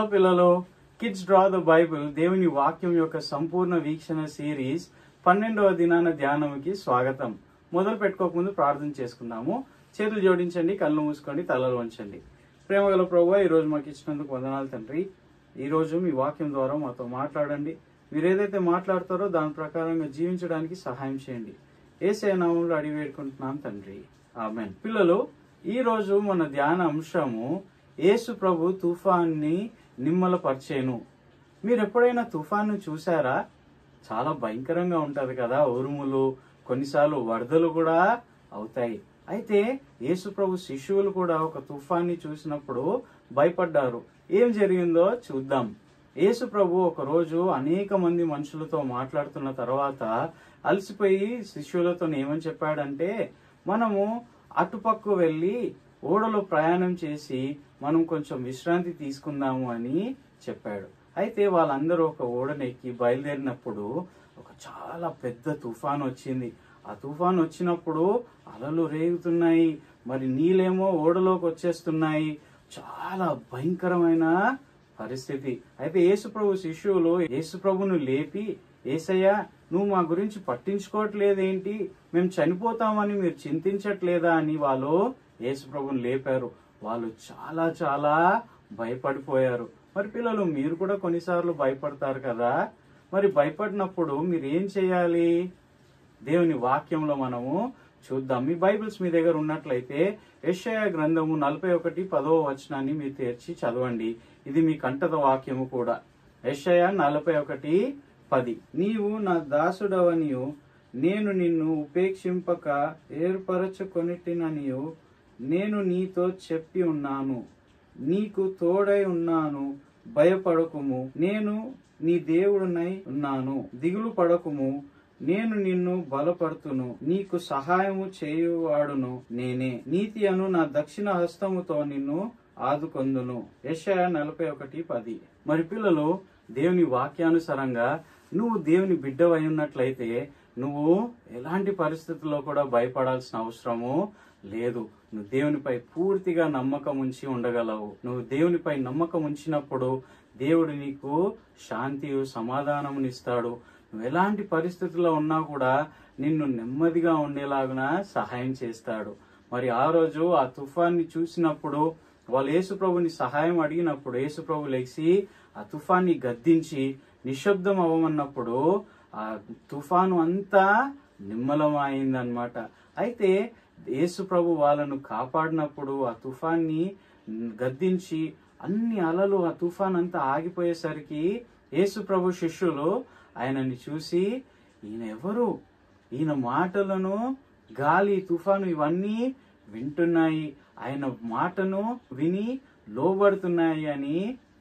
hello పిల్లలు kids draw the Bible దేవుని వాక్యం యొక్క సంపూర్ణ వీక్షణ సిరీస్ పన్నెండవ దినాన ధ్యానంకి స్వాగతం మొదలు పెట్టుకోకముందు ప్రార్థన చేసుకుందాము చేతులు జోడించండి కళ్ళు మూసుకోండి తలలు వంచండి ప్రేమ గల ప్రభు ఈ రోజు మాకు ఇచ్చినందుకు వందనాలు తండ్రి ఈ రోజు మీ వాక్యం ద్వారా మాతో మాట్లాడండి మీరు ఏదైతే మాట్లాడతారో దాని ప్రకారంగా జీవించడానికి సహాయం చేయండి ఏసే నామంలో అడిగి వేడుకుంటున్నాం తండ్రి ఆమెన్ పిల్లలు ఈ రోజు మన ధ్యాన అంశము యేసు ప్రభు తుఫాన్ని నిమ్మలపరిచేను మీరు ఎప్పుడైనా తుఫాను చూసారా చాలా భయంకరంగా ఉంటది కదా ఉరుములు కొన్నిసార్లు వరదలు కూడా అవుతాయి అయితే యేసు ప్రభు శిష్యువులు కూడా ఒక తుఫాన్ని చూసినప్పుడు భయపడ్డారు ఏం జరిగిందో చూద్దాం యేసు ప్రభు ఒక రోజు అనేక మంది మనుషులతో మాట్లాడుతున్న తర్వాత అలసిపోయి శిష్యులతో ఏమని చెప్పాడంటే మనము అటుపక్కు వెళ్ళి ఓడలో ప్రయాణం చేసి మనం కొంచెం విశ్రాంతి తీసుకుందాము అని చెప్పాడు అయితే వాళ్ళందరూ ఒక ఓడనెక్కి బయలుదేరినప్పుడు ఒక చాలా పెద్ద తుఫాన్ వచ్చింది ఆ తుఫాన్ వచ్చినప్పుడు అలలు రేగుతున్నాయి మరి నీళ్ళేమో ఓడలోకి వచ్చేస్తున్నాయి చాలా భయంకరమైన పరిస్థితి అయితే యేసుప్రభు శిష్యులు యేసుప్రభును లేపి ఏసయ్యా నువ్వు మా గురించి పట్టించుకోవట్లేదేంటి మేము చనిపోతామని మీరు చింతించట్లేదా అని వాళ్ళు యేసుప్రభుని లేపారు వాళ్ళు చాలా చాలా భయపడిపోయారు మరి పిల్లలు మీరు కూడా కొన్నిసార్లు భయపడతారు కదా మరి భయపడినప్పుడు మీరు ఏం చేయాలి దేవుని వాక్యంలో మనము చూద్దాం మీ బైబిల్స్ మీ దగ్గర ఉన్నట్లయితే యెషయా గ్రంథము నలభై ఒకటి పదవ వచనాన్ని మీరు తెరిచి చదవండి ఇది మీ కంఠత వాక్యము కూడా యెషయా నలభై ఒకటి పది నీవు నా దాసుడవనియు నేను నిన్ను ఉపేక్షింపక ఏర్పరచుకొనిటిననియు నేను నీతో చెప్పి ఉన్నాను నీకు తోడై ఉన్నాను భయపడకుము నేను నీ దేవుడునై ఉన్నాను దిగులు పడకుము నేను నిన్ను బలపడుతును నీకు సహాయము చేయువాడును నేనే నీతి అను నా దక్షిణ హస్తముతో నిన్ను ఆదుకొందును యెషయా నలభై ఒకటి పది మరి పిల్లలు దేవుని వాక్యానుసారంగా నువ్వు దేవుని బిడ్డవై ఉన్నట్లయితే నువ్వు ఎలాంటి పరిస్థితుల్లో కూడా భయపడాల్సిన అవసరము లేదు నువ్వు దేవునిపై పూర్తిగా నమ్మకం ఉంచి ఉండగలవు నువ్వు దేవునిపై నమ్మకం ఉంచినప్పుడు దేవుడు నీకు శాంతి సమాధానమునిస్తాడు నువ్వు ఎలాంటి పరిస్థితుల్లో ఉన్నా కూడా నిన్ను నెమ్మదిగా ఉండేలాగున సహాయం చేస్తాడు మరి ఆ రోజు ఆ తుఫాన్ని చూసినప్పుడు వాళ్ళు యేసుప్రభుని సహాయం అడిగినప్పుడు యేసుప్రభు లేచి ఆ తుఫాన్ని గద్దించి నిశ్శబ్దం అవ్వమన్నప్పుడు ఆ తుఫాను అంతా నిమ్మలమైందనమాట అయితే యేసు ప్రభు వాళ్ళను కాపాడినప్పుడు ఆ తుఫాన్ని గద్దించి అన్ని అలలు ఆ తుఫాన్ అంతా ఆగిపోయేసరికి యేసు ప్రభు శిష్యులు ఆయనని చూసి ఈయన ఎవరు ఈయన మాటలను గాలి తుఫాను ఇవన్నీ వింటున్నాయి ఆయన మాటను విని లోబడుతున్నాయి అని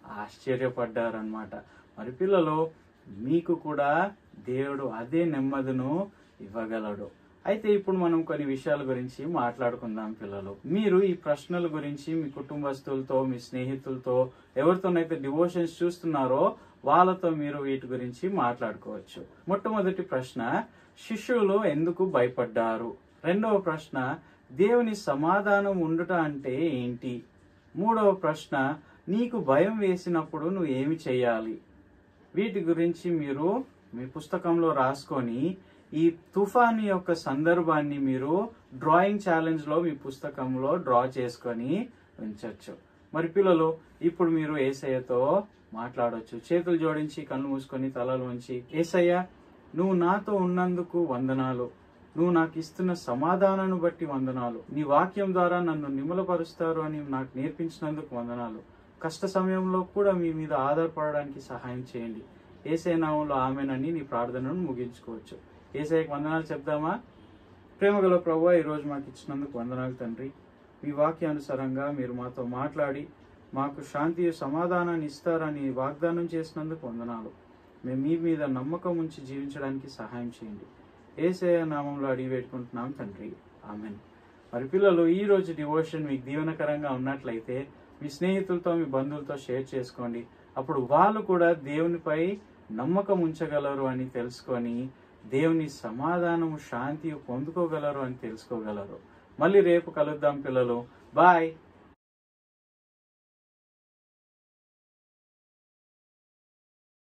ఆశ్చర్యపడ్డారనమాట మరి పిల్లలు మీకు కూడా దేవుడు అదే నెమ్మదిను ఇవ్వగలడు అయితే ఇప్పుడు మనం కొన్ని విషయాల గురించి మాట్లాడుకుందాం పిల్లలు మీరు ఈ ప్రశ్నల గురించి మీ కుటుంబస్తులతో మీ స్నేహితులతో ఎవరితోనైతే డివోషన్స్ చూస్తున్నారో వాళ్ళతో మీరు వీటి గురించి మాట్లాడుకోవచ్చు మొట్టమొదటి ప్రశ్న శిష్యులు ఎందుకు భయపడ్డారు రెండవ ప్రశ్న దేవుని సమాధానం ఉండుట అంటే ఏంటి మూడవ ప్రశ్న నీకు భయం వేసినప్పుడు నువ్వు ఏమి చేయాలి వీటి గురించి మీరు మీ పుస్తకంలో రాసుకొని ఈ తుఫాను యొక్క సందర్భాన్ని మీరు డ్రాయింగ్ ఛాలెంజ్ లో మీ పుస్తకంలో డ్రా చేసుకొని ఉంచవచ్చు మరి పిల్లలు ఇప్పుడు మీరు ఏసయ్యతో మాట్లాడవచ్చు చేతులు జోడించి కళ్ళు మూసుకొని తలలు ఉంచి ఏసయ్య నువ్వు నాతో ఉన్నందుకు వందనాలు నువ్వు నాకు ఇస్తున్న సమాధానాన్ని బట్టి వందనాలు నీ వాక్యం ద్వారా నన్ను నిమ్మలపరుస్తారు అని నాకు నేర్పించినందుకు వందనాలు కష్ట సమయంలో కూడా మీ మీద ఆధారపడడానికి సహాయం చేయండి ఏసై నామంలో ఆమెనని నీ ప్రార్థనను ముగించుకోవచ్చు ఏసఐకి వందనాలు చెప్దామా ప్రేమగల ప్రభు ఈ రోజు మాకు ఇచ్చినందుకు వందనాలు తండ్రి మీ వాక్యానుసారంగా మీరు మాతో మాట్లాడి మాకు శాంతి సమాధానాన్ని ఇస్తారని వాగ్దానం చేసినందుకు వందనాలు మేము మీ మీద నమ్మకం ఉంచి జీవించడానికి సహాయం చేయండి ఏసయ నామంలో అడిగి పెట్టుకుంటున్నాం తండ్రి ఆమెన్ మరి పిల్లలు ఈ రోజు డివోషన్ మీకు దీవెనకరంగా ఉన్నట్లయితే మీ స్నేహితులతో మీ బంధువులతో షేర్ చేసుకోండి అప్పుడు వాళ్ళు కూడా దేవునిపై నమ్మకం ఉంచగలరు అని తెలుసుకొని దేవుని సమాధానము శాంతి పొందుకోగలరు అని తెలుసుకోగలరు మళ్ళీ రేపు కలుద్దాం పిల్లలు బాయ్